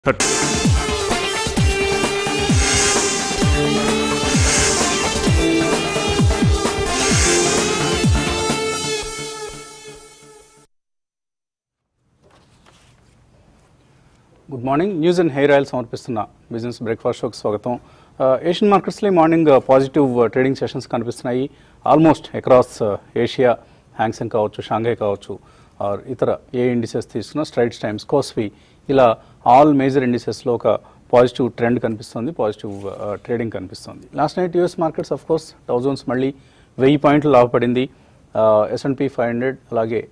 Thirty good morning news and hair oil సమర్పిస్తున్న business breakfast షోకి స్వాగతం ఏషియన్ మార్కెట్స్లో ఈ మార్నింగ్ పాజిటివ్ ట్రేడింగ్ సెషన్స్ కనిపిస్తున్నాయి ఆల్మోస్ట్ అక్రాస్ ఏషియా హ్యాంగ్సెంగ్ కావచ్చు షాంఘై కావచ్చు ఆర్ ఇతర ఏ ఇండిసెస్ తీసుకున్నా స్ట్రైట్స్ టైమ్స్ కోస్ఫీ ఇలా ఆల్ మేజర్ ఇండిసెస్లో ఒక పాజిటివ్ ట్రెండ్ కనిపిస్తుంది పాజిటివ్ ట్రేడింగ్ కనిపిస్తుంది last night US markets of course thousands మళ్ళీ వెయ్యి పాయింట్లు లాభపడింది ఎస్ఎన్పి ఫైవ్ హండ్రెడ్ అలాగే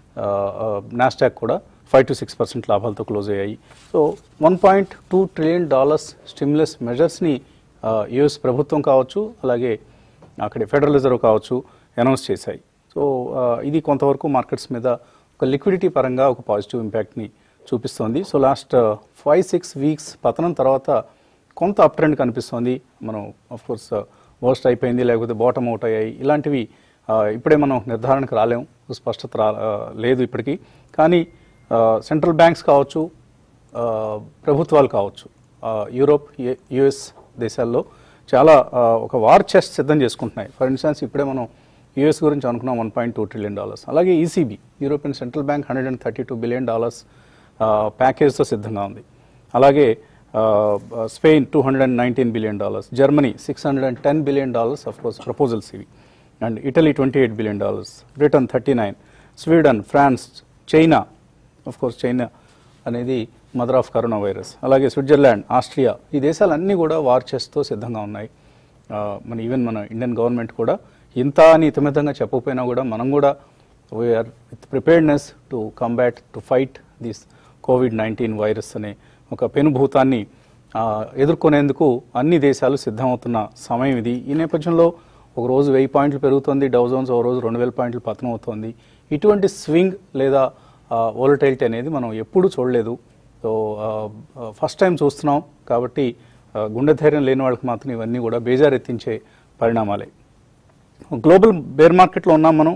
నాస్టాక్ కూడా ఫైవ్ టు సిక్స్ పర్సెంట్ లాభాలతో క్లోజ్ అయ్యాయి so one point two trillion dollars stimulus మెజర్స్ని యుఎస్ ప్రభుత్వం కావచ్చు అలాగే అక్కడి ఫెడరల్ రిజర్వ్ కావచ్చు అనౌన్స్ చేశాయి సో ఇది కొంతవరకు మార్కెట్స్ మీద ఒక లిక్విడిటీ పరంగా ఒక పాజిటివ్ ఇంపాక్ట్ని చూపిస్తోంది so last five six weeks పతనం తర్వాత కొంత అప్ ట్రెండ్ కనిపిస్తోంది మనం కోర్స్ వర్స్ట్ అయిపోయింది లేకపోతే బాటమ్ అవుట్ అయ్యాయి ఇలాంటివి ఆ, ఇప్పుడే మనం నిర్ధారణకు రాలేము స్పష్టత రా ఆ, లేదు ఇప్పటికీ కానీ సెంట్రల్ బ్యాంక్స్ కావచ్చు ఆ, ప్రభుత్వాలు కావచ్చు ఆ, యూరోప్ ఏ- యుఎస్ దేశాల్లో చాలా ఆ, ఒక వార్ చెస్ట్ సిద్ధం చేసుకుంటున్నాయి ఫర్ ఇన్స్టాన్స్ ఇప్పుడే మనం యుఎస్ గురించి అనుకున్నాం one point two trillion dollars అలాగే ECB European central bank hundred and thirty two billion dollars ప్యాకేజ్తో సిద్ధంగా ఉంది అలాగే ఆ, Spain two hundred and nineteen billion dollars Germany six hundred and ten billion dollars of course proposals ఇవి and Italy twenty eight billion dollars Britain thirty nine Sweden France China of course China అనేది mother of corona virus అలాగే Switzerland Austria ఈ దేశాలన్నీ కూడా war చేస్తూ సిద్ధంగా ఉన్నాయి ఆ, మన ఈవెన్ మన ఇండియన్ గవర్నమెంట్ కూడా ఇంత అని ఇతమితంగా చెప్పకపోయినా కూడా మనం కూడా we're with preparedness to combat to fight this COVID nineteen virus అనే ఒక పెనుభూతాన్ని ఆ, ఎదుర్కొనేందుకు అన్ని దేశాలు సిద్ధమవుతున్న సమయం ఇది ఈ నేపథ్యంలో ఒక రోజు వెయ్యి పాయింట్లు పెరుగుతుంది డౌ జోన్స్ ఒక రోజు రెండు వేల పాయింట్లు పతనం అవుతుంది ఇటువంటి స్వింగ్ లేదా వోలటైలిటీ అనేది మనం ఎప్పుడూ చూడలేదు సో ఫస్ట్ టైం చూస్తున్నాం కాబట్టి ఆ, గుండె ధైర్యం లేని వాళ్ళకి మాత్రం ఇవన్నీ కూడా బేజారెత్తించే పరిణామాలే గ్లోబల్ బేర్ మార్కెట్లో ఉన్నాం మనం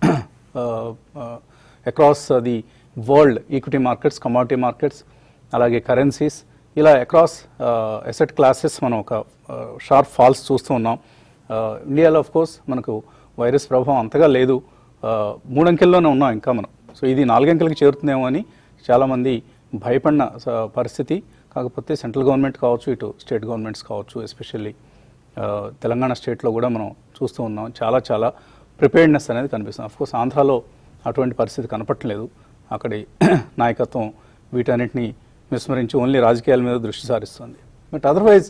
across the world equity markets commodity markets అలాగే కరెన్సీస్ ఇలా అక్రాస్ ఎసెట్ క్లాసెస్ మనం ఒక షార్ప్ ఫాల్స్ చూస్తూ ఉన్నాం ఇండియాలో ఆఫ్ కోర్స్ మనకు వైరస్ ప్రభావం అంతగా లేదు ఆ, మూడంకెల్లోనే ఉన్నాం ఇంకా మనం సో ఇది నాలుగంకెలకి చేరుతుందేమో అని చాలామంది భయపడిన స- పరిస్థితి కాకపోతే సెంట్రల్ గవర్నమెంట్ కావచ్చు ఇటు స్టేట్ గవర్నమెంట్స్ కావచ్చు ఎస్పెషల్లీ తెలంగాణ స్టేట్లో కూడా మనం చూస్తూ ఉన్నాం చాలా చాలా ప్రిపేర్డ్నెస్ అనేది కనిపిస్తుంది కోర్స్ ఆంధ్రాలో అటువంటి పరిస్థితి కనపట్లేదు అక్కడి నాయకత్వం వీటన్నిటిని విస్మరించి ఓన్లీ రాజకీయాల మీద దృష్టి సారిస్తుంది బట్ అదర్వైజ్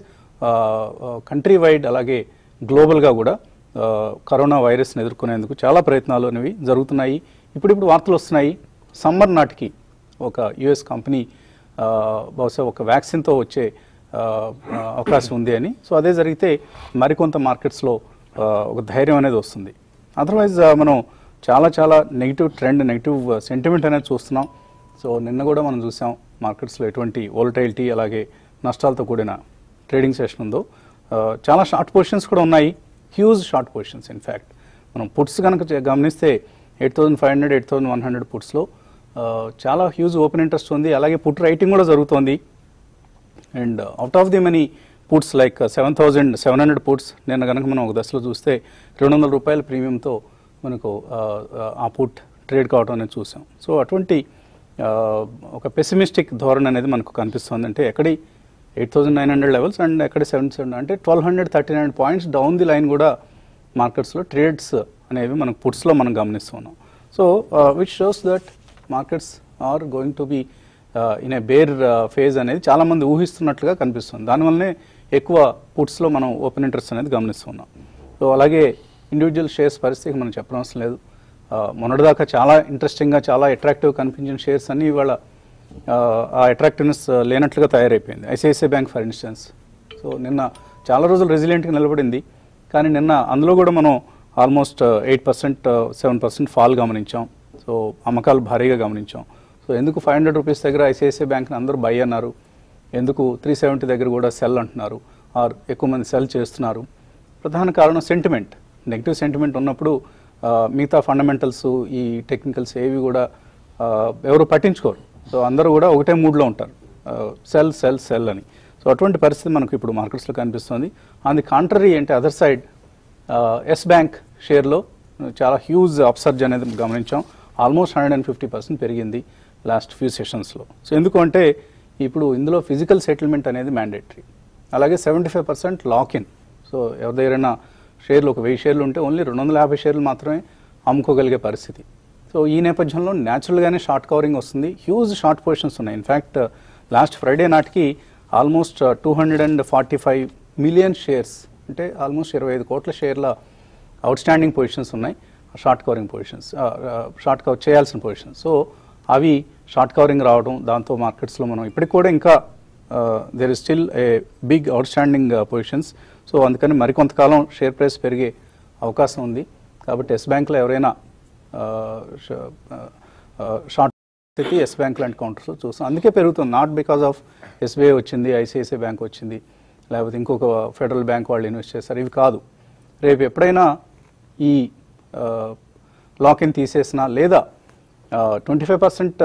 కంట్రీ వైడ్ అలాగే గ్లోబల్గా కూడా ఆ, కరోనా వైరస్ని ఎదుర్కొనేందుకు చాలా ప్రయత్నాలు అనేవి జరుగుతున్నాయి ఇప్పుడిప్పుడు వార్తలు వస్తున్నాయి సమ్మర్ నాటికి ఒక యుఎస్ కంపెనీ ఆ, బహుశా ఒక వ్యాక్సిన్తో వచ్చే ఆ, ఆ, అవకాశం ఉంది అని సో అదే జరిగితే మరికొంత మార్కెట్స్లో ఆ, ఒక ధైర్యం అనేది వస్తుంది అదర్వైజ్ మనం చాలా చాలా నెగిటివ్ ట్రెండ్ నెగిటివ్ సెంటిమెంట్ అనేది చూస్తున్నాం సో నిన్న కూడా మనం చూసాం మార్కెట్స్లో ఎటువంటి వోలటైలిటీ అలాగే నష్టాలతో కూడిన ట్రేడింగ్ సెషన్ ఉందో ఆ, చాలా షార్ట్ పొజిషన్స్ కూడా ఉన్నాయి హ్యూజ్ షార్ట్ పొజిషన్స్ ఇన్ఫ్యాక్ట్ మనం పుట్స్ కనుక చే- గమనిస్తే eight thousand five hundred eight thousand one hundred పుట్స్లో చాలా హ్యూజ్ ఓపెన్ ఇంట్రెస్ట్ ఉంది అలాగే పుట్ రైటింగ్ కూడా జరుగుతోంది and out of the money puts like seven thousand seven hundred puts నిన్న కనుక మనం ఒక దశలో చూస్తే రెండు వందల రూపాయల ప్రీమియంతో మనకు ఆ, ఆ పుట్ ట్రేడ్ కావడం అనేది చూసాం సో అటువంటి ఆ, ఒక పెసిమిస్టిక్ ధోరణి అనేది మనకు కనిపిస్తుంది అంటే ఎక్కడి eight thousand nine hundred levels and ఎక్కడ సెవెన్ సెవెన్ అంటే twelve hundred thirty nine points down the line కూడా మార్కెట్స్లో ట్రేడ్స్ అనేవి మనం పుట్స్లో మనం గమనిస్తున్నాం so which shows that markets are going to be in a bear phase అనేది చాలామంది ఊహిస్తున్నట్లుగా కనిపిస్తుంది దానివల్లనే ఎక్కువ పుట్స్లో మనం ఓపెన్ ఇంట్రెస్ట్ అనేది గమనిస్తున్నాం సో అలాగే ఇండివిజువల్ షేర్స్ పరిస్థితి మనం చెప్పనవసరం లేదు ఆ, మొన్నటిదాకా చాలా ఇంట్రెస్టింగ్గా చాలా అట్రాక్టివ్ కనిపించిన షేర్స్ అన్నీ ఇవాళ ఆ, ఆ అట్రాక్టివ్నెస్ లేనట్లుగా తయారైపోయింది ICICI bank for instance so నిన్న చాలా రోజులు రెసిలియంట్గా నిలబడింది కానీ నిన్న అందులో కూడా మనం almost eight percent seven percent fall గమనించాం సో అమ్మకాలు భారీగా గమనించాం సో ఎందుకు ఫైవ్ హండ్రెడ్ రూపీస్ దగ్గర ఐసిఐసిఐ బ్యాంక్ని అందరూ బై అన్నారు ఎందుకు త్రీ సెవెంటీ దగ్గర కూడా సెల్ అంటున్నారు ఆర్ ఎక్కువ మంది సెల్ చేస్తున్నారు ప్రధాన కారణం సెంటిమెంట్ నెగిటివ్ సెంటిమెంట్ ఉన్నప్పుడు ఆ, మిగతా ఫండమెంటల్స్ ఈ టెక్నికల్స్ ఏవి కూడా ఆ, ఎవరు పట్టించుకోరు సో అందరూ కూడా ఒకటే మూడ్లో ఉంటారు సెల్ సెల్ సెల్ అని సో అటువంటి పరిస్థితి మనకు ఇప్పుడు మార్కెట్స్లో కనిపిస్తుంది ఆన్ ది కాంట్రరీ అంటే అదర్ సైడ్ ఎస్ బ్యాంక్ షేర్లో చాలా హ్యూజ్ అప్సర్జ్ అనేది గమనించాం almost hundred and fifty percent పెరిగింది లాస్ట్ ఫ్యూ సెషన్స్లో సో ఎందుకు అంటే ఇప్పుడు ఇందులో ఫిజికల్ సెటిల్మెంట్ అనేది మ్యాండేటరీ అలాగే seventy five percent lock in so ఎవరి దగ్గరైనా షేర్లు ఒక వెయ్యి షేర్లు ఉంటే ఓన్లీ రెండు వందల యాభై షేర్లు మాత్రమే అమ్ముకోగలిగే పరిస్థితి సో ఈ నేపథ్యంలో న్యాచురల్గానే షార్ట్ కవరింగ్ వస్తుంది హ్యూజ్ షార్ట్ పొజిషన్స్ ఉన్నాయి ఇన్ఫ్యాక్ట్ లాస్ట్ ఫ్రైడే నాటికి almost two hundred and forty five million shares అంటే ఆల్మోస్ట్ ఇరవై ఐదు కోట్ల షేర్ల అవుట్ స్టాండింగ్ పొజిషన్స్ ఉన్నాయి short covering positions short cover చేయాల్సిన పొజిషన్స్ సో అవి షార్ట్ కవరింగ్ రావడం దాంతో మార్కెట్స్లో మనం ఇప్పటికి కూడా ఇంకా there is still a big outstanding positions so అందుకని మరికొంతకాలం షేర్ ప్రైస్ పెరిగే అవకాశం ఉంది కాబట్టి ఎస్ బ్యాంక్లో ఎవరైనా షార్ట్ స్థితి ఎస్ బ్యాంక్ లాంటి కౌంటర్స్ చూస్తాం అందుకే పెరుగుతుంది నాట్ బికాస్ ఆఫ్ ఎస్బీఐ వచ్చింది ఐసిఐసిఐ బ్యాంక్ వచ్చింది లేకపోతే ఇంకొక ఫెడరల్ బ్యాంక్ వాళ్ళు ఇన్వెస్ట్ చేస్తారు ఇవి కాదు రేపు ఎప్పుడైనా ఈ లాక్ ఇన్ తీసేసినా లేదా ట్వంటీ ఫైవ్ పర్సెంట్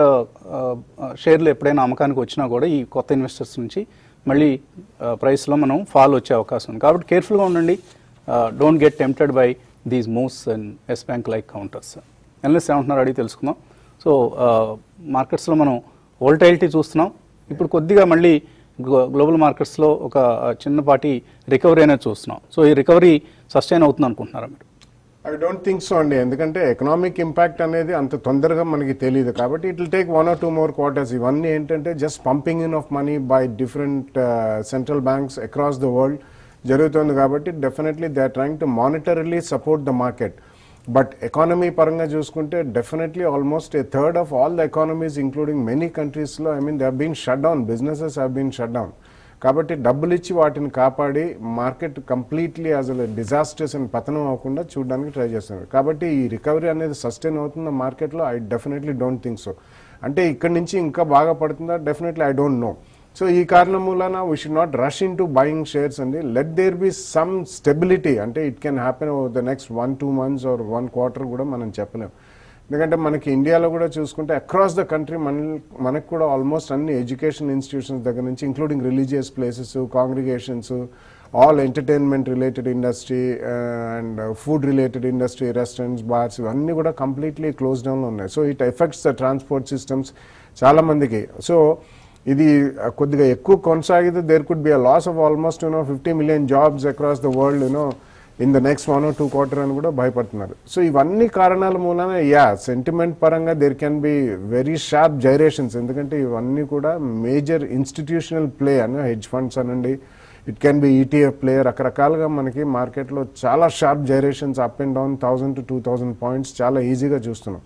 షేర్లు ఎప్పుడైనా అమ్మకానికి వచ్చినా కూడా ఈ కొత్త ఇన్వెస్టర్స్ నుంచి మళ్ళీ ప్రైస్లో మనం ఫాల్ వచ్చే అవకాశం ఉంది కాబట్టి కేర్ఫుల్గా ఉండండి don't get tempted by these moves and Yes bank like counters ఎన్ఎస్ ఏమంటున్నారు అడిగి తెలుసుకుందాం సో మార్కెట్స్లో మనం వోల్టైలిటీ చూస్తున్నాం ఇప్పుడు కొద్దిగా మళ్ళీ గ్లోబల్ మార్కెట్స్లో ఒక చిన్నపాటి రికవరీ అనేది చూస్తున్నాం సో ఈ రికవరీ సస్టైన్ అవుతుంది అనుకుంటున్నారా మీరు ఐ డోంట్ థింక్ సో అండి ఎందుకంటే ఎకనామిక్ ఇంపాక్ట్ అనేది అంత తొందరగా మనకి తెలియదు కాబట్టి it will take one or two more quarters ఇవన్నీ ఏంటంటే just pumping in of money by different central banks across the world జరుగుతుంది కాబట్టి definitely they are trying to monetarily support the market but economy పరంగా చూసుకుంటే definitely almost a third of all the economies including many కంట్రీస్లో I mean they been shut down businesses have been shut down కాబట్టి డబ్బులు ఇచ్చి వాటిని కాపాడి market completely అసలు disasters అని పతనం అవ్వకుండా చూడడానికి ట్రై చేస్తున్నారు కాబట్టి ఈ రికవరీ అనేది సస్టైన్ అవుతుందా మార్కెట్లో I definitely don't think so అంటే ఇక్కడి నుంచి ఇంకా బాగా పడుతుందా definitely I don't know so ఈ కారణం మూలన we should not rush in to buying shares అండి let there be some stability అంటే it can happen over the next one two months or one quarter కూడా మనం చెప్పలేం ఎందుకంటే మనకి ఇండియాలో కూడా చూసుకుంటే అక్రాస్ ద కంట్రీ మన మనకు కూడా ఆల్మోస్ట్ అన్ని ఎడ్యుకేషన్ ఇన్స్టిట్యూషన్స్ దగ్గర నుంచి including religious places congregations all entertainment related industry and food related industry restaurants bars ఇవన్నీ కూడా కంప్లీట్లీ క్లోజ్ డౌన్లో ఉన్నాయి so it affects the transport systems చాలా మందికి సో ఇది కొద్దిగా ఎక్కువ కొనసాగితే there could be a loss of almost you know fifty million jobs across the world you know in the next one two quarter అని కూడా భయపడుతున్నారు సో ఇవన్నీ కారణాల మూలన యా సెంటిమెంట్ పరంగా there can be very sharp gyrations ఎందుకంటే ఇవన్నీ కూడా మేజర్ ఇన్స్టిట్యూషనల్ ప్లే అని హెడ్జ్ ఫండ్స్ అనండి it can be ETF play రకరకాలుగా మనకి మార్కెట్లో చాలా sharp gyrations up and down thousand to two thousand points చాలా ఈజీగా చూస్తున్నాం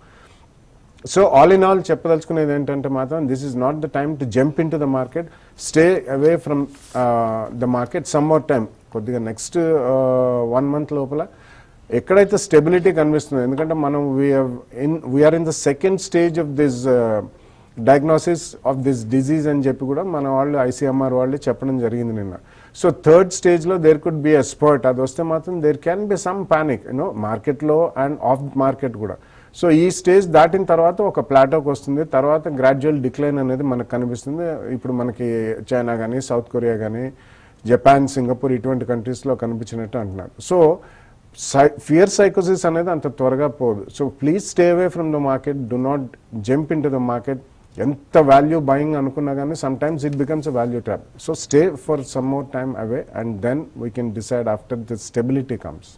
సో ఆల్ ఇన్ ఆల్ చెప్పదలుచుకునేది ఏంటంటే మాత్రం this is not the time to jump in to the market stay away from the market some more time కొద్దిగా next one month లోపల ఎక్కడైతే stability కనిపిస్తుందో ఎందుకంటే మనం in we're in the second stage of this diagnosis of this disease అని చెప్పి కూడా మన వాళ్ళు ఐసీఎంఆర్ వాళ్ళు చెప్పడం జరిగింది నిన్న సో థర్డ్ స్టేజ్లో there could be a spurt అది వస్తే మాత్రం there can be some panic you know మార్కెట్లో అండ్ ఆఫ్ మార్కెట్ కూడా సో ఈ స్టేజ్ దాటిన తర్వాత ఒక ప్లాటోకి వస్తుంది తర్వాత గ్రాడ్యువల్ డిక్లైన్ అనేది మనకు కనిపిస్తుంది ఇప్పుడు మనకి చైనా కానీ సౌత్ కొరియా కానీ జపాన్ సింగపూర్ ఇటువంటి కంట్రీస్లో కనిపించినట్టు అంటున్నారు సో సై ఫియర్ సైకోసిస్ అనేది అంత త్వరగా పోదు so please stay away from the market do not jump in to the market ఎంత వాల్యూ బయింగ్ అనుకున్నా కానీ some times it becomes a value trap so stay for some more time away and then we can decide after the stability comes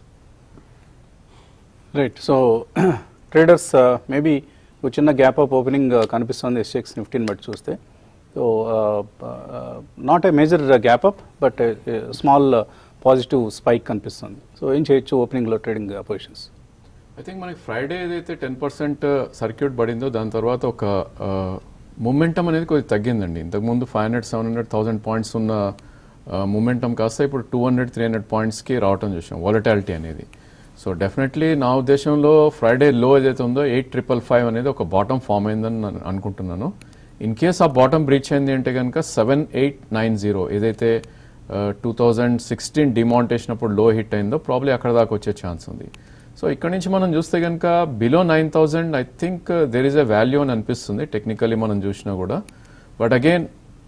right so traders maybe ఒక చిన్న gap of opening కనిపిస్తుంది SX నిఫ్టీని బట్టి చూస్తే so not a major gap up but small positive spike కనిపిస్తుంది so ఏం చేయొచ్చు ఓపెనింగ్లో ట్రేడింగ్ పొజిషన్స్ ఐ థింక్ మనకి ఫ్రైడే ఏదైతే టెన్ పర్సెంట్ సర్క్యూట్ పడిందో దాని తర్వాత ఒక మొమెంటం అనేది కొద్దిగా తగ్గిందండి ఇంతకుముందు five hundred seven hundred thousand points ఉన్న మొమెంటం కాస్త ఇప్పుడు టూ హండ్రెడ్ త్రీ హండ్రెడ్ పాయింట్స్కి రావటం చూసాం వాలటాలిటీ అనేది సో డెఫినెట్లీ నా ఉద్దేశంలో ఫ్రైడే లో ఏదైతే ఉందో ఎయిట్ ట్రిపుల్ ఫైవ్ అనేది ఒక బాటమ్ ఫామ్ అయిందని నేను అనుకుంటున్నాను ఇన్ కేస్ ఆ బాటమ్ బ్రీచ్ అయింది అంటే కనుక సెవెన్ ఎయిట్ నైన్ జీరో ఏదైతే టూ థౌజండ్ సిక్స్టీన్ డిమాంటేషన్ అప్పుడు లో హిట్ అయిందో ప్రాబ్లీ అక్కడ దాకా వచ్చే ఛాన్స్ ఉంది సో ఇక్కడ నుంచి మనం చూస్తే కనుక below nine thousand I think there is a value అని అనిపిస్తుంది టెక్నికలీ మనం చూసినా కూడా బట్ అగైన్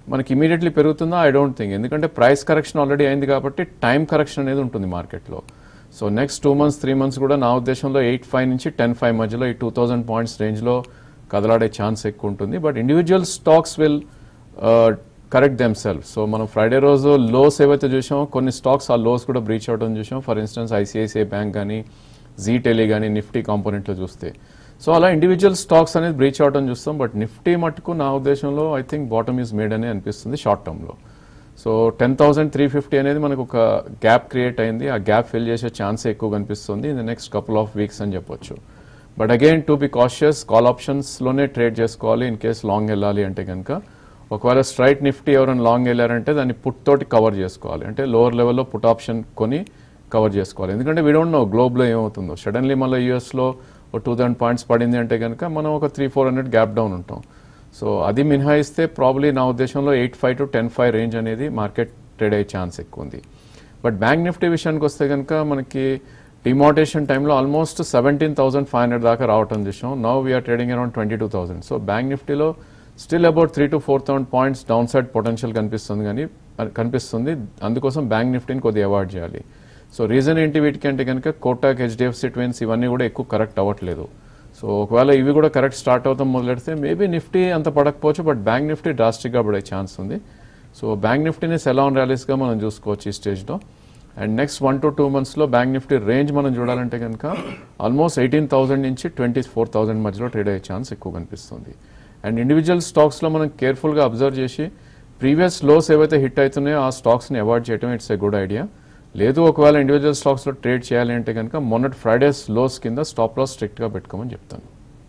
మనకి ఇమీడియట్లీ పెరుగుతుందా ఐ డోంట్ థింక్ ఎందుకంటే ప్రైస్ కరెక్షన్ ఆల్రెడీ అయింది కాబట్టి టైం కరెక్షన్ అనేది ఉంటుంది మార్కెట్లో so next two months three months కూడా నా ఉద్దేశంలో ఎయిట్ ఫైవ్ నుంచి టెన్ ఫైవ్ మధ్యలో ఈ టూ థౌజండ్ పాయింట్స్ రేంజ్లో కదలాడే ఛాన్స్ ఎక్కువ ఉంటుంది but individual stocks will correct them self so మనం ఫ్రైడే రోజు లోస్ ఏవైతే చూసామో కొన్ని స్టాక్స్ ఆ లోస్ కూడా బ్రీచ్ అవడం చూసాం ఫర్ ఇన్స్టెన్స్ ఐసిఐసిఐ బ్యాంక్ కానీ జీ టెలి కానీ నిఫ్టీ కాంపోనెంట్లో చూస్తే సో అలా ఇండివిజువల్ స్టాక్స్ అనేది బ్రీచ్ అవడం చూస్తాం బట్ నిఫ్టీ మట్టుకు నా ఉద్దేశంలో I think bottom is made అని అనిపిస్తుంది షార్ట్ టర్మ్లో so ten thousand three fifty అనేది మనకు ఒక గ్యాప్ క్రియేట్ అయింది ఆ గ్యాప్ ఫిల్ చేసే ఛాన్స్ ఎక్కువ కనిపిస్తుంది in the next couple of weeks అని చెప్పొచ్చు but again to be cautious call ఆప్షన్స్లోనే ట్రేడ్ చేసుకోవాలి ఇన్ కేస్ లాంగ్ వెళ్ళాలి అంటే కనుక ఒకవేళ స్ట్రైట్ నిఫ్టీ ఎవరైనా లాంగ్ వెళ్ళారంటే దాన్ని పుట్ తోటి కవర్ చేసుకోవాలి అంటే లోవర్ లెవెల్లో పుట్ ఆప్షన్ కొని కవర్ చేసుకోవాలి ఎందుకంటే వీ డోంట్ నో గ్లోబ్లో ఏమవుతుందో సడన్లీ మళ్ళీ యూఎస్లో ఒక టూ థౌసండ్ పాయింట్స్ పడింది అంటే కనుక మనం ఒక three four hundred gap down ఉంటాం సో అది మినహాయిస్తే ప్రాబ్లీ నా ఉద్దేశంలో eight five to ten five range అనేది మార్కెట్ ట్రేడ్ అయ్యే ఛాన్స్ ఎక్కువ ఉంది బట్ బ్యాంక్ నిఫ్టీ విషయానికి వస్తే కనుక మనకి డిమాటేషన్ టైంలో almost seventeen thousand five hundred దాకా రావటం చూసాం now we are trading around twenty two thousand so bank నిఫ్టీలో still about three to four thousand points down side potential కనిపిస్తుంది కానీ కనిపిస్తుంది అందుకోసం బ్యాంక్ నిఫ్టీని కొద్దిగా అవాయిడ్ చేయాలి సో రీజన్ ఏంటి వీటికి అంటే కనుక కోటాక్ హెచ్డిఎఫ్సి ట్విన్స్ ఇవన్నీ కూడా ఎక్కువ కరెక్ట్ అవ్వట్లేదు సో ఒకవేళ ఇవి కూడా కరెక్ట్ స్టార్ట్ అవుతాం మొదలెడితే మేబీ నిఫ్టీ అంత పడకపోవచ్చు బట్ బ్యాంక్ నిఫ్టీ డ్రాస్టిక్గా పడే ఛాన్స్ ఉంది సో బ్యాంక్ నిఫ్టీని సెలాన్ ర్యాలీస్గా మనం చూసుకోవచ్చు ఈ స్టేజ్లో and next one to two మంత్స్లో బ్యాంక్ నిఫ్టీ రేంజ్ మనం చూడాలంటే కనుక ఆల్మోస్ట్ ఎయిటీన్ థౌసండ్ నుంచి ట్వంటీ ఫోర్ థౌసండ్ మధ్యలో ట్రేడ్ అయ్యే ఛాన్స్ ఎక్కువ కనిపిస్తుంది అండ్ ఇండివిజువల్ స్టాక్స్లో మనం కేర్ఫుల్గా అబ్జర్వ్ చేసి ప్రీవియస్ లోస్ ఏవైతే హిట్ అవుతున్నాయో ఆ స్టాక్స్ని అవాయిడ్ చేయడం ఇట్స్ ఎ గుడ్ ఐడియా లేదు ఒకవేళ ఇండివిజువల్ స్టాక్స్లో ట్రేడ్ చేయాలి అంటే కనుక మొన్నటి ఫ్రైడేస్ లోస్ కింద స్టాప్ లాస్ స్ట్రిక్ట్గా పెట్టుకోమని చెప్తాను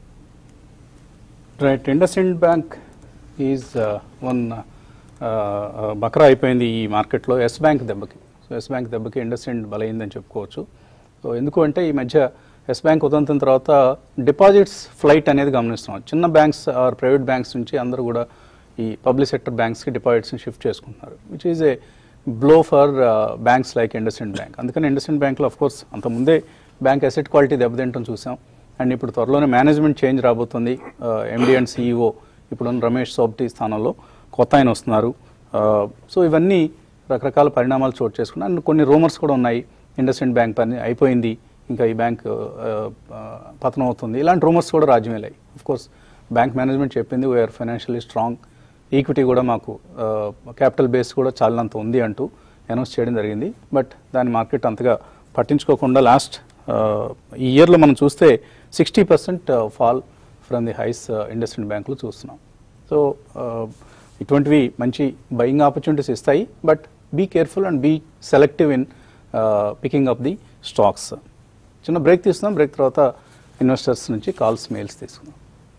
right IndusInd Bank is one బక్రా అయిపోయింది ఈ మార్కెట్లో ఎస్ బ్యాంక్ దెబ్బకి సో ఎస్ బ్యాంక్ దెబ్బకి ఇండస్ఇండ్ బలైందని చెప్పుకోవచ్చు సో ఎందుకు అంటే ఈ మధ్య ఎస్ బ్యాంక్ ఉదంతం తర్వాత డిపాజిట్స్ ఫ్లైట్ అనేది గమనిస్తున్నాం చిన్న బ్యాంక్స్ ఆర్ ప్రైవేట్ బ్యాంక్స్ నుంచి అందరూ కూడా ఈ పబ్లిక్ సెక్టర్ బ్యాంక్స్కి డిపాజిట్స్ని షిఫ్ట్ చేసుకుంటున్నారు which is a blow for banks like IndusInd Bank అందుకని ఇండస్ఇండ్ బ్యాంక్లో ఆఫ్ కోర్స్ అంతకుముందే బ్యాంక్ అసెట్ క్వాలిటీ దెబ్బతింటం చూసాం అండ్ ఇప్పుడు త్వరలోనే మేనేజ్మెంట్ చేంజ్ రాబోతుంది ఎండి అండ్ సిఇఓ ఇప్పుడున్న రమేష్ సోబ్టీ స్థానంలో కొత్త ఆయన వస్తున్నారు సో ఇవన్నీ రకరకాల పరిణామాలు చోటు చేసుకున్నాయి అండ్ కొన్ని రూమర్స్ కూడా ఉన్నాయి ఇండస్ఇండ్ బ్యాంక్ పని అయిపోయింది ఇంకా ఈ బ్యాంక్ పతనం అవుతుంది ఇలాంటి రూమర్స్ కూడా రాజ్యం వెళ్ళాయి ఆఫ్ కోర్స్ బ్యాంక్ మేనేజ్మెంట్ చెప్పింది వీఆర్ ఫైనాన్షియలీ స్ట్రాంగ్ ఈక్విటీ కూడా మాకు క్యాపిటల్ బేస్ కూడా చాలినంత ఉంది అంటూ అనౌన్స్ చేయడం జరిగింది బట్ దాని మార్కెట్ అంతగా పట్టించుకోకుండా లాస్ట్ ఈ ఇయర్లో మనం చూస్తే sixty percent fall from the highs industry బ్యాంకులు చూస్తున్నాం సో ఇటువంటివి మంచి బయింగ్ ఆపర్చునిటీస్ ఇస్తాయి but be careful and be selective in picking up the stocks చిన్న బ్రేక్ తీసుకుందాం బ్రేక్ తర్వాత ఇన్వెస్టర్స్ నుంచి కాల్స్ మెయిల్స్ తీసుకుందాం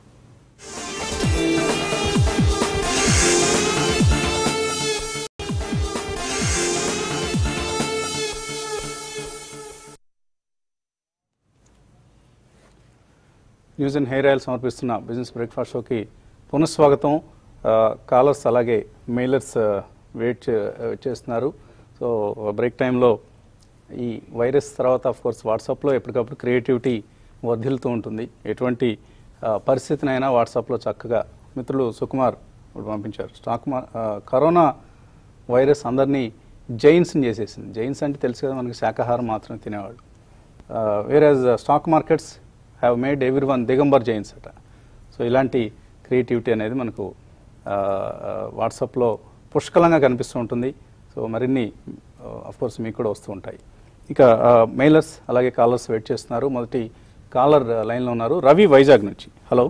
న్యూస్ అండ్ హెయిర్ ఆయిల్ సమర్పిస్తున్న బిజినెస్ బ్రేక్ఫాస్ట్ షోకి పునఃస్వాగతం కాలర్స్ అలాగే మెయిలర్స్ వెయిట్ చే- చేస్తున్నారు సో బ్రేక్ టైంలో ఈ వైరస్ తర్వాత ఆఫ్ కోర్స్ వాట్సాప్లో ఎప్పటికప్పుడు క్రియేటివిటీ వర్ధిల్తూ ఉంటుంది ఎటువంటి ఆ, పరిస్థితినైనా వాట్సాప్లో చక్కగా మిత్రులు సుకుమార్ ఇప్పుడు పంపించారు స్టాక్ మా ఆ, కరోనా వైరస్ అందరినీ జైన్స్ని చేసేసింది జైన్స్ అంటే తెలుసు కదా మనకి శాకాహారం మాత్రమే తినేవాళ్ళు వేరేజ్ stock markets have made everyone Digambar Jains అట సో ఇలాంటి క్రియేటివిటీ అనేది మనకు వాట్సాప్లో పుష్కలంగా కనిపిస్తూ ఉంటుంది సో మరిన్ని కోర్స్ మీకు కూడా వస్తూ ఉంటాయి ఇక మెయిలర్స్ అలాగే కాలర్స్ వెయిట్ చేస్తున్నారు మొదటి కాలర్ లైన్లో ఉన్నారు రవి వైజాగ్ నుంచి హలో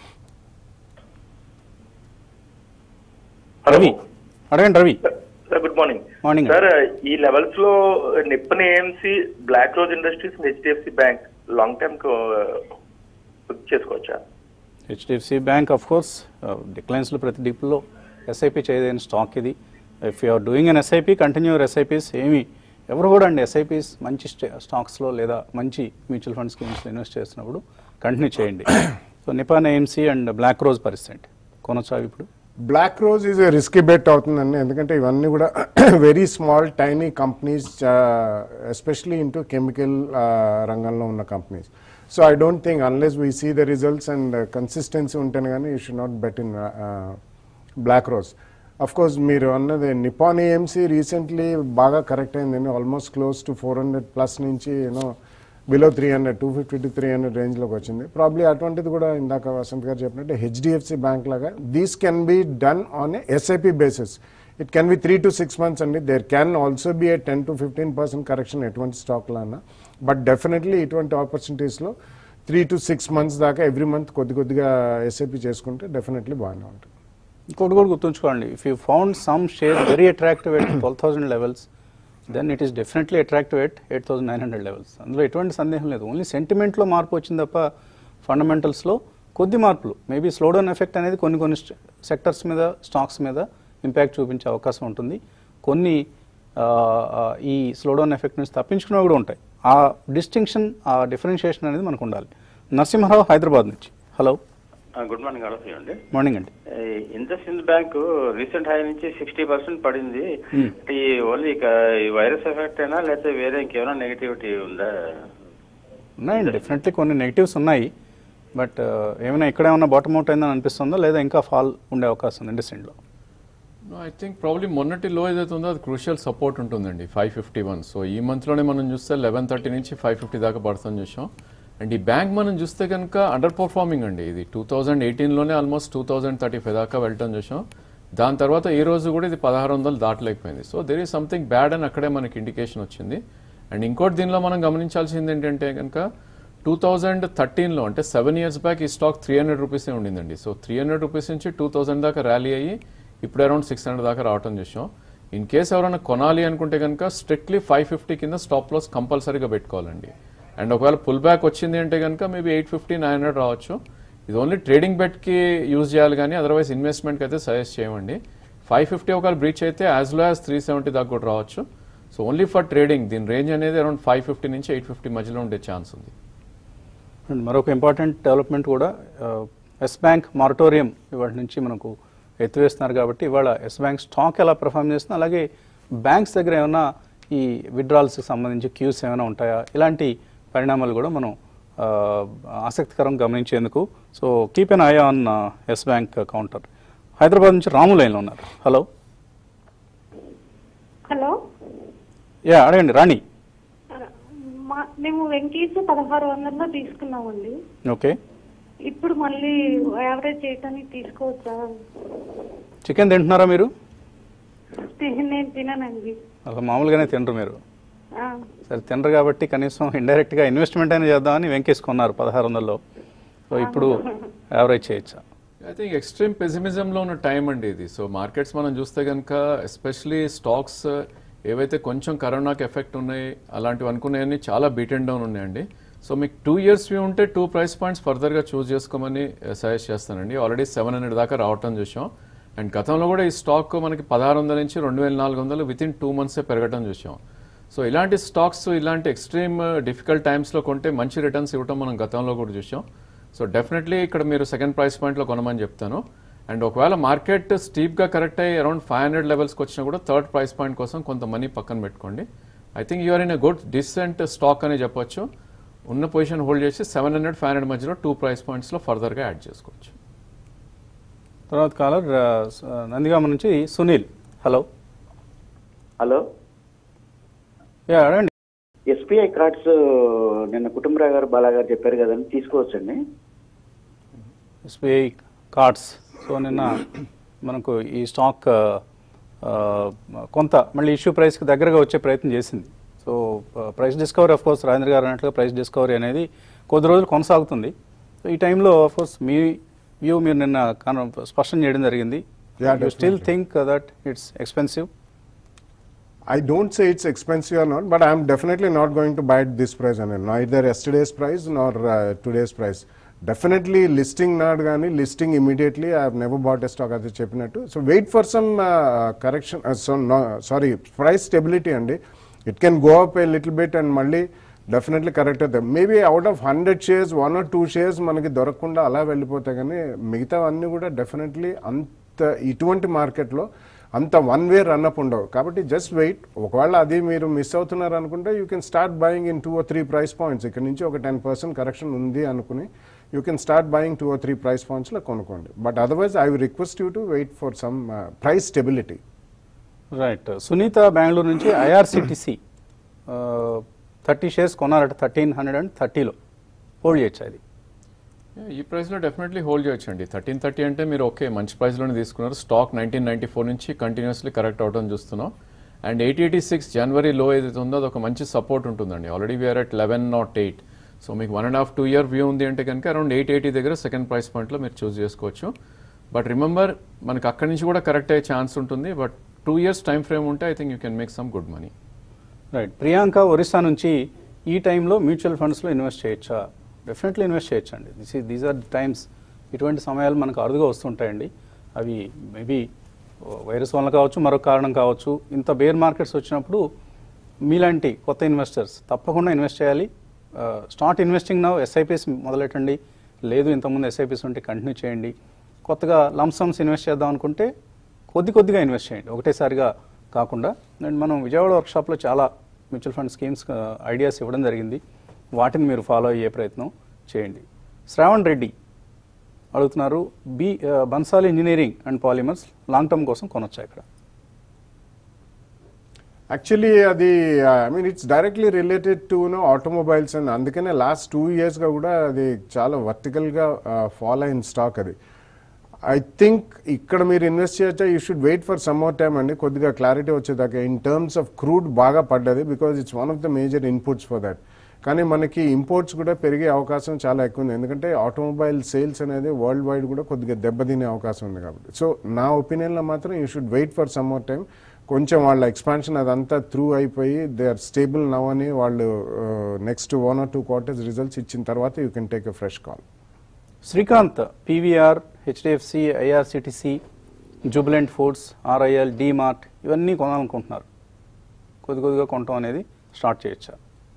రవి అడగండి Ravi sir good morning Morning. Sir ఈ లెవెల్స్ లో Nippon AMC Black Rose industries HDFC Bank long term book చేసుకోవచ్చా హెచ్డిఎఫ్సి బ్యాంక్ ఆఫ్ కోర్స్ డిక్లైన్స్లో ప్రతి డిప్లో ఎస్ఐపి చేయదైన స్టాక్ ఇది if you are doing an SIP continue SIPs ఏమి ఎవరు కూడా అండి ఎస్ఐపిస్ మంచి స్టాక్స్లో లేదా మంచి మ్యూచువల్ ఫండ్ స్కీమ్స్లో ఇన్వెస్ట్ చేసినప్పుడు కంటిన్యూ చేయండి so Nippon AMC and Black Rose పరిస్థితి కొనొచ్చా ఇప్పుడు Black rose is a risky bet అవుతుందండి ఎందుకంటే ఇవన్నీ కూడా very small tiny companies especially into chemical రంగంలో ఉన్న companies so I don't think unless we see the results and consistency ఉంటేనే కానీ you should not bet in Black Rose of course మీరు అన్నది నిపాన్ ఏఎంసీ రీసెంట్లీ బాగా correct అయిందండి almost close to four hundred plus నుంచి you know below three hundred two fifty to three hundred రేంజ్లోకి వచ్చింది probably అటువంటిది కూడా ఇందాక వసంత్ గారు చెప్పినట్టు హెచ్డిఎఫ్సి బ్యాంక్ లాగా these can be done on a SIP basis it can be three to six months అండి there can also be a ten to fifteen percent correction ఎటువంటి స్టాక్లో అన్నా బట్ డెఫినెట్లీ ఇటువంటి ఆపర్చునిటీస్లో త్రీ టు సిక్స్ మంత్స్ దాకా every month కొద్ది కొద్దిగా SIP చేసుకుంటే డెఫినెట్లీ బాగానే ఉంటుంది ఇంకోటి కూడా గుర్తుంచుకోండి if you found some share very attractive at twelve thousand levels then it is definitely attractive at eight thousand nine hundred levels అందులో ఎటువంటి సందేహం లేదు ఓన్లీ సెంటిమెంట్లో మార్పు వచ్చింది తప్ప ఫండమెంటల్స్లో కొద్ది మార్పులు మేబీ స్లోడౌన్ ఎఫెక్ట్ అనేది కొన్ని కొన్ని సెక్టర్స్ మీద స్టాక్స్ మీద ఇంపాక్ట్ చూపించే అవకాశం ఉంటుంది కొన్ని ఆ, ఆ, ఈ స్లోడౌన్ ఎఫెక్ట్ నుంచి తప్పించుకునేవి కూడా ఉంటాయి ఆ డిస్టింక్షన్ ఆ డిఫరెన్షియేషన్ అనేది మనకు ఉండాలి నరసింహారావు హైదరాబాద్ నుంచి హలో గుడ్ మార్నింగ్ ఆల్ అండి మార్నింగ్ అండి IndusInd Bank recent high నుంచి సిక్స్టీ పర్సెంట్ పడింది Hmm. అంటే ఈ ఓన్లీ ఇక ఈ వైరస్ ఎఫెక్ట్ అయినా లేకపోతే వేరే ఇంకేమైనా నెగిటివిటీ ఉందా ఉన్నాయండి డెఫినెట్లీ కొన్ని నెగిటివ్స్ ఉన్నాయి బట్ ఏమైనా ఇక్కడ ఏమైనా బాటమ్ అవుట్ అయిందని అనిపిస్తుందా లేదా ఇంకా ఫాల్ ఉండే అవకాశం ఉంది ఇండస్ట్రీలో ఐ థింక్ ప్రాబ్లీ మొన్నటి లో ఏదైతే ఉందో అది క్రూషియల్ సపోర్ట్ ఉంటుందండి ఫైవ్ ఫిఫ్టీ వన్ సో ఈ మంత్లోనే మనం చూస్తే లెవెన్ థర్టీ నుంచి ఫైవ్ ఫిఫ్టీ దాకా పడుతుంది చూసాం అండ్ ఈ బ్యాంక్ మనం చూస్తే కనుక అండర్ పర్ఫార్మింగ్ అండి ఇది టూ థౌజండ్ ఎయిటీన్లోనే almost two thousand thirty five దాకా వెళ్ళటం చూసాం దాని తర్వాత ఈ రోజు కూడా ఇది పదహారు వందలు దాటలేకపోయింది so there is something bad అని అక్కడే మనకి ఇండికేషన్ వచ్చింది అండ్ ఇంకోటి దీనిలో మనం గమనించాల్సింది ఏంటంటే కనుక టూ థౌజండ్ థర్టీన్లో అంటే సెవెన్ ఇయర్స్ బ్యాక్ ఈ స్టాక్ త్రీ హండ్రెడ్ రూపీసే ఉండిందండి సో త్రీ హండ్రెడ్ రూపీస్ నుంచి టూ థౌసండ్ దాకా ర్యాలీ అయ్యి ఇప్పుడు అరౌండ్ సిక్స్ హండ్రెడ్ దాకా రావటం చూసాం ఇన్ కేస్ ఎవరైనా కొనాలి అనుకుంటే కనుక స్ట్రిక్ట్లీ ఫైవ్ ఫిఫ్టీ కింద స్టాప్ లాస్ కంపల్సరీగా పెట్టుకోవాలండి అండ్ ఒకవేళ పుల్ బ్యాక్ వచ్చింది అంటే కనుక maybe eight fifty nine hundred రావచ్చు ఇది ఓన్లీ ట్రేడింగ్ బెట్కి యూజ్ చేయాలి కానీ అదర్వైజ్ ఇన్వెస్ట్మెంట్కి అయితే సజెస్ట్ చేయమండి ఫైవ్ ఫిఫ్టీ ఒకవేళ బ్రీచ్ అయితే as low as three seventy దాకా కూడా రావచ్చు సో ఓన్లీ ఫర్ ట్రేడింగ్ దీని రేంజ్ అనేది అరౌండ్ ఫైవ్ ఫిఫ్టీ నుంచి ఎయిట్ ఫిఫ్టీ మధ్యలో ఉండే ఛాన్స్ ఉంది అండ్ మరొక ఇంపార్టెంట్ డెవలప్మెంట్ కూడా ఎస్ బ్యాంక్ మారటోరియం ఇవాటి నుంచి మనకు ఎత్తివేస్తున్నారు కాబట్టి ఇవాళ ఎస్ బ్యాంక్ స్టాక్ ఎలా పర్ఫామ్ చేస్తుంది అలాగే బ్యాంక్స్ దగ్గర ఏమైనా ఈ విడ్రాల్స్కి సంబంధించి క్యూస్ ఏమైనా ఉంటాయా ఇలాంటి పరిణామాలు కూడా మనం ఆ, ఆసక్తికరం గమనించేందుకు so keep an eye on Yes Bank counter Hyderabad నుంచి రాము లైన్లో ఉన్నారు హలో హలో యా అడగండి రాణి మా మేము వెంకీస్ పదహారు వందల్లో తీసుకున్నామండి ఓకే ఇప్పుడు మళ్ళీ యావరేజ్ చేయటానికి తీసుకోవచ్చా చికెన్ తింటున్నారా మీరు తి- నేను తిననండి అసలు మామూలుగానే తినరు మీరు ఆ, సరే తినరు కాబట్టి కనీసం ఇండైరెక్ట్గా ఇన్వెస్ట్మెంట్ అయినా చేద్దామని వెంకేసుకున్నారు పదహారు వందల్లో సో ఇప్పుడు యావరేజ్ చేయొచ్చా ఐ థింక్ ఎక్స్ట్రీమ్ పెసిమిజంలో ఉన్న టైం అండి ఇది సో మార్కెట్స్ మనం చూస్తే కనుక ఎస్పెషలీ స్టాక్స్ ఏవైతే కొంచెం కరోనాకి ఎఫెక్ట్ ఉన్నాయి అలాంటివి అనుకున్నాయని చాలా బీట్ అండ్ డౌన్ ఉన్నాయండి సో మీకు టూ ఇయర్స్ వ్యూ ఉంటే టూ ప్రైస్ పాయింట్స్ ఫర్దర్గా చూస్ చేసుకోమని సజెస్ట్ చేస్తానండి ఆల్రెడీ సెవెన్ హండ్రెడ్ దాకా రావటం చూసాం అండ్ గతంలో కూడా ఈ స్టాక్ మనకి పదహారు వందల నుంచి రెండు వేల నాలుగు వందలు విత్ ఇన్ టూ మంత్సే పెరగటం చూసాం సో ఇలాంటి స్టాక్స్ ఇలాంటి ఎక్స్ట్రీమ్ డిఫికల్ట్ టైమ్స్లో కొంటే మంచి రిటర్న్స్ ఇవ్వటం మనం గతంలో కూడా చూసాం సో డెఫినెట్లీ ఇక్కడ మీరు సెకండ్ ప్రైస్ పాయింట్లో కొనమని చెప్తాను అండ్ ఒకవేళ మార్కెట్ స్టీప్గా కరెక్ట్ అయ్యి అరౌండ్ ఫైవ్ హండ్రెడ్ లెవెల్స్కి వచ్చినా కూడా థర్డ్ ప్రైస్ పాయింట్ కోసం కొంత మనీ పక్కన పెట్టుకోండి I think you're in a good decent stock అని చెప్పొచ్చు ఉన్న పొజిషన్ హోల్డ్ చేసి సెవెన్ హండ్రెడ్ ఫైవ్ హండ్రెడ్ మధ్యలో టూ ప్రైస్ పాయింట్స్లో ఫర్దర్గా యాడ్ చేసుకోవచ్చు తర్వాత కాలర్ నందిగామ నుంచి సునీల్ హలో హలో యా అడగండి ఎస్బీఐ కార్డ్స్ నిన్న కుటుంబరావు గారు బాలా గారు చెప్పారు కదండి తీసుకోవచ్చండి ఎస్బీఐ కార్డ్స్ సో నిన్న మనకు ఈ స్టాక్ ఆ, కొంత మళ్ళీ ఇష్యూ ప్రైస్కి దగ్గరగా వచ్చే ప్రయత్నం చేసింది so price discovery of course Rajendra garu అన్నట్లుగా ప్రైస్ డిస్కవరీ అనేది కొద్ది రోజులు కొనసాగుతుంది సో ఈ టైంలో ఆఫ్ కోర్స్ మీ వ్యూ మీరు నిన్న కన- స్పష్టం చేయడం జరిగింది Yeah, you still definitely. Think that it's expensive I don't say it's expensive or not, but I'm definitely not going to buy at this price and neither yesterday's price nor uh, today's price. Definitely listing not gani listing immediately. I have never bought a stock as చెప్పినట్టు so wait for some correction so sorry price stability అండి it can go up a little bit and మళ్ళీ definitely correct అవుతాయి maybe out of hundred shares one or two shares మనకి దొరకకుండా అలా వెళ్ళిపోతాయి కానీ మిగతావన్నీ కూడా డెఫినెట్లీ అంత ఇటువంటి మార్కెట్లో అంత వన్ వే రన్అప్ ఉండవు కాబట్టి జస్ట్ వెయిట్ ఒకవేళ అది మీరు మిస్ అవుతున్నారు అనుకుంటే you can start buying in two or three price points ఇక్కడ నుంచి ఒక టెన్ పర్సెంట్ కరెక్షన్ ఉంది అనుకుని you can start buying two or three price పాయింట్స్లో కొనుక్కోండి but otherwise I will request you to wait for some price stability right Sunitha Bengaluru నుంచి IRCTC thirty shares కొన్నారట thirteen hundred and థర్టీలో హోల్డ్ చేయొచ్చు అది Yeah, ఈ ప్రైస్లో డెఫినెట్లీ హోల్డ్ చేయొచ్చు అండి థర్టీన్ థర్టీ అంటే మీరు ఓకే మంచి ప్రైస్లోనే తీసుకున్నారు స్టాక్ నైన్టీన్ నైన్టీ ఫోర్ నుంచి కంటిన్యూస్లీ కరెక్ట్ అవడం చూస్తున్నాం అండ్ ఎయిట్ ఎయిటీ సిక్స్ జనవరి లో ఏదైతే ఉందో అది ఒక మంచి సపోర్ట్ ఉంటుందండి already we are at eleven not eight so మీకు one and half two year view ఉంది అంటే కనుక అరౌండ్ ఎయిట్ ఎయిటీ దగ్గర సెకండ్ ప్రైస్ పాయింట్లో మీరు చూస్ చేసుకోవచ్చు బట్ రిమెంబర్ మనకి అక్కడి నుంచి కూడా కరెక్ట్ అయ్యే ఛాన్స్ ఉంటుంది but two years time frame ఉంటే I think you can make some good money right Priyanka Orissa నుంచి ఈ టైంలో మ్యూచువల్ ఫండ్స్లో ఇన్వెస్ట్ చేయొచ్చా డెఫినెట్లీ ఇన్వెస్ట్ చేయొచ్చండి దిస్ ఈ దీస్ ఆర్ టైమ్స్ ఇటువంటి సమయాలు మనకు అరుదుగా వస్తుంటాయండి అవి మేబీ వైరస్ వల్ల కావచ్చు మరొక కారణం కావచ్చు ఇంత బేర్ మార్కెట్స్ వచ్చినప్పుడు మీలాంటి కొత్త ఇన్వెస్టర్స్ తప్పకుండా ఇన్వెస్ట్ చేయాలి స్టార్ట్ ఇన్వెస్టింగ్ నవ్ ఎస్ఐపిస్ మొదలెట్టండి లేదు ఇంతకుముందు ఎస్ఐపిస్ ఉంటే కంటిన్యూ చేయండి కొత్తగా లంసమ్స్ ఇన్వెస్ట్ చేద్దాం అనుకుంటే కొద్ది కొద్దిగా ఇన్వెస్ట్ చేయండి ఒకటేసారిగా కాకుండా అండ్ మనం విజయవాడ వర్క్షాప్లో చాలా మ్యూచువల్ ఫండ్ స్కీమ్స్ ఐడియాస్ ఇవ్వడం జరిగింది వాటిని మీరు ఫాలో అయ్యే ప్రయత్నం చేయండి శ్రావణ్ రెడ్డి అడుగుతున్నారు B Bansali engineering and polymers long term కోసం కొనొచ్చా ఇక్కడ యాక్చువల్లీ అది I mean it's directly related to no automobiles and అందుకనే లాస్ట్ టూ ఇయర్స్గా కూడా అది చాలా వర్టికల్గా ఫాలో అయిన స్టాక్ అది ఐ థింక్ ఇక్కడ మీరు ఇన్వెస్ట్ చేయొచ్చా you should wait for some more time అండి కొద్దిగా క్లారిటీ వచ్చేదాకా ఇన్ టర్మ్స్ ఆఫ్ క్రూడ్ బాగా పడ్డది because it's one of the major inputs for that కానీ మనకి ఇంపోర్ట్స్ కూడా పెరిగే అవకాశం చాలా ఎక్కువ ఉంది ఎందుకంటే ఆటోమొబైల్ సేల్స్ అనేది వరల్డ్ వైడ్ కూడా కొద్దిగా దెబ్బతినే అవకాశం ఉంది కాబట్టి సో నా ఒపీనియన్లో మాత్రం you should wait for some more time కొంచెం వాళ్ళ ఎక్స్పాన్షన్ అదంతా త్రూ అయిపోయి దే ఆర్ స్టేబుల్ నవ్ అని వాళ్ళు next one or two quarters results ఇచ్చిన తర్వాత you can take a fresh call Srikanth PVR HDFC IRCTC Jubilant Foods RIL DMart ఇవన్నీ కొనాలనుకుంటున్నారు కొద్ది కొద్దిగా కొనటం అనేది స్టార్ట్ చేయొచ్చా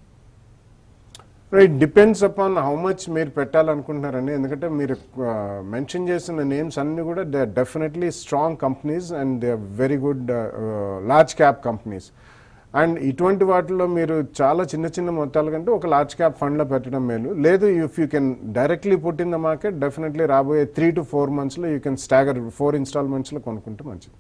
right depends upon how much మీరు పెట్టాలనుకుంటున్నారండి ఎందుకంటే మీరు మెన్షన్ చేసిన నేమ్స్ అన్ని కూడా they are definitely strong companies and they are very good large cap companies and ఇటువంటి వాటిలో మీరు చాలా చిన్న చిన్న మొత్తాల కంటే ఒక లార్జ్ క్యాప్ ఫండ్లో పెట్టడం మేలు లేదు if you can directly put in the market definitely రాబోయే త్రీ టు ఫోర్ మంత్స్లో యూ కెన్ స్టాగర్ ఫోర్ ఇన్స్టాల్మెంట్స్లో కొనుక్కుంటే మంచిది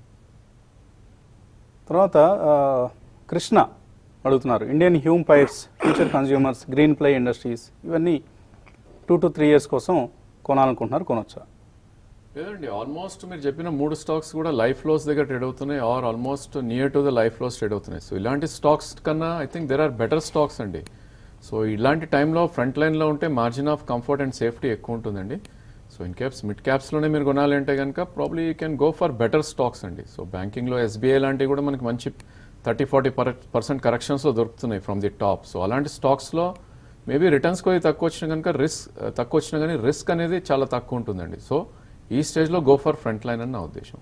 తర్వాత ఆ, కృష్ణ అడుగుతున్నారు Indian Hume Pipes Future Consumers Greenply Industries ఇవన్నీ టూ టు త్రీ ఇయర్స్ కోసం కొనాలనుకుంటున్నారు కొనొచ్చా లేదండి ఆల్మోస్ట్ మీరు చెప్పిన మూడు స్టాక్స్ కూడా లైఫ్ లోస్ దగ్గర ట్రేడ్ అవుతున్నాయి are almost near to the life lows trade అవుతున్నాయి సో ఇలాంటి స్టాక్స్ కన్నా I think there are better stocks అండి సో ఇలాంటి టైంలో ఫ్రంట్ లైన్లో ఉంటే margin of comfort and safety ఎక్కువ ఉంటుందండి సో ఇన్ క్యాప్స్ మిడ్ క్యాప్స్లోనే మీరు కొనాలి అంటే కనుక probably you can go for better stocks అండి సో బ్యాంకింగ్లో ఎస్బీఐ లాంటివి కూడా మనకి మంచి థర్టీ ఫార్టీ పర్సెంట్ కరెక్షన్స్లో దొరుకుతున్నాయి ఫ్రమ్ ది టాప్ సో అలాంటి స్టాక్స్లో మేబీ రిటర్న్స్ కొద్దిగా తక్కువ వచ్చినా కనుక రిస్క్ తక్కువ వచ్చినా కానీ రిస్క్ అనేది చాలా తక్కువ ఉంటుందండి సో ఈ స్టేజ్లో గో ఫర్ ఫ్రంట్ లైన్ అని నా ఉద్దేశం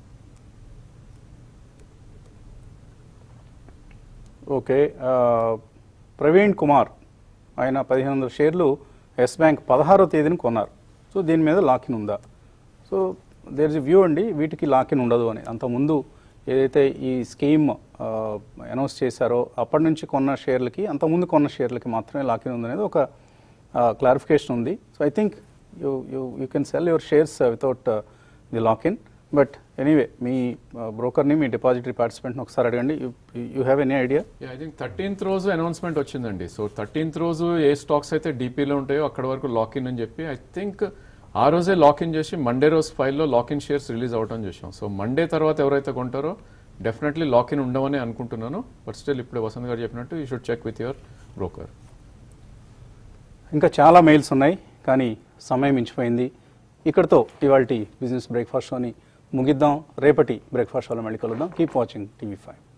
ఓకే ఆ, ప్రవీణ్ కుమార్ ఆయన పదిహేను వందల షేర్లు ఎస్ బ్యాంక్ పదహారో తేదీని కొన్నారు సో దీని మీద లాకిన్ ఉందా సో దేర్ ఇస్ వ్యూ అండి వీటికి లాకిన్ ఉండదు అని అంతకుముందు ఏదైతే ఈ స్కీమ్ అనౌన్స్ చేశారో అప్పటి నుంచి కొన్న షేర్లకి అంతకుముందు కొన్న షేర్లకి మాత్రమే లాకిన్ ఉందనేది ఒక క్లారిఫికేషన్ ఉంది so I think you you you can sell your shares without the lock in but anyway మీ బ్రోకర్ని మీ డిపాజిటరీ పార్టిసిపెంట్ని ఒకసారి అడగండి you have any idea I think thirteenth రోజు అనౌన్స్మెంట్ వచ్చిందండి సో థర్టీన్త్ రోజు ఏ స్టాక్స్ అయితే డీపీలో ఉంటాయో అక్కడ వరకు లాకిన్ అని చెప్పి ఐ థింక్ ఆ రోజే లాకిన్ చేసి మండే రోజు ఫైల్లో లాకిన్ షేర్స్ రిలీజ్ అవటం చూసాం సో మండే తర్వాత ఎవరైతే కొంటారో డెఫినెట్లీ లాకిన్ ఉండవని అనుకుంటున్నాను బట్ స్టిల్ ఇప్పుడే వసంత్ గారు చెప్పినట్టు you should check with your broker ఇంకా చాలా మెయిల్స్ ఉన్నాయి కానీ సమయం మించిపోయింది ఇక్కడితో ఇవాళ బిజినెస్ బ్రేక్ఫాస్ట్ షోని ముగిద్దాం రేపటి బ్రేక్ఫాస్ట్ షోలో మళ్ళీ కలుద్దాం కీప్ వాచింగ్ టీవీ ఫైవ్